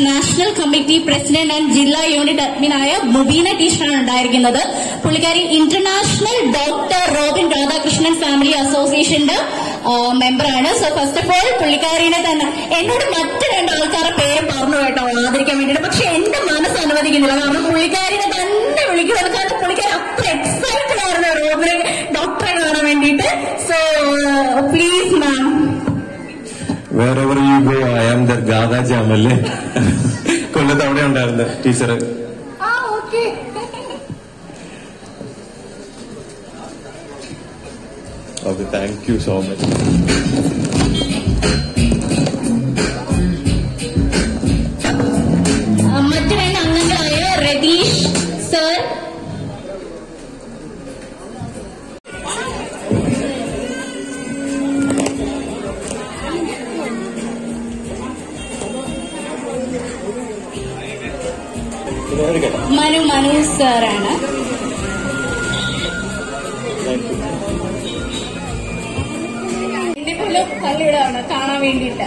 national committee president and ജില്ലാ unit അഡ്മിനായ മുബീന ടീച്ചറാണ് ഉണ്ടായിരിക്കുന്നത് പുള്ളിക്കാരി international doctor Robin Radhakrishnan family അസോസിയേഷന്റെ മെമ്പറാണ് സോ ഫസ്റ്റ് ഓഫ് ഓൾ പുള്ളിക്കാരിനെ തന്നെ എന്നോട് മറ്റു രണ്ട് ആൾക്കാരുടെ പേര് പറഞ്ഞു കേട്ടോ ആദരിക്കാൻ വേണ്ടിയിട്ട് പക്ഷെ എന്റെ മനസ്സ് അനുവദിക്കുന്നില്ല കാരണം പുള്ളിക്കാരിനെ തന്നെ വിളിക്കുന്നത് കാരണം പുള്ളിക്കാരി അത്ര എക്സൈറ്റഡ് ആയിരുന്നു റോബിനെ ഡോക്ടറെ കാണാൻ വേണ്ടിയിട്ട് so please ma'am wherever you go I am the ഗാദ ജാമല്ലേ കൊല്ലത്ത് അവിടെ ഉണ്ടായിരുന്നു ടീച്ചർ ആ okay okay thank you so much മറ്റു രണ്ട് അംഗങ്ങളായ രതീഷ് സർ മനു മനു സാറാണ് എന്റെ പോലും പള്ളിയിടാണ് കാണാൻ വേണ്ടിയിട്ട്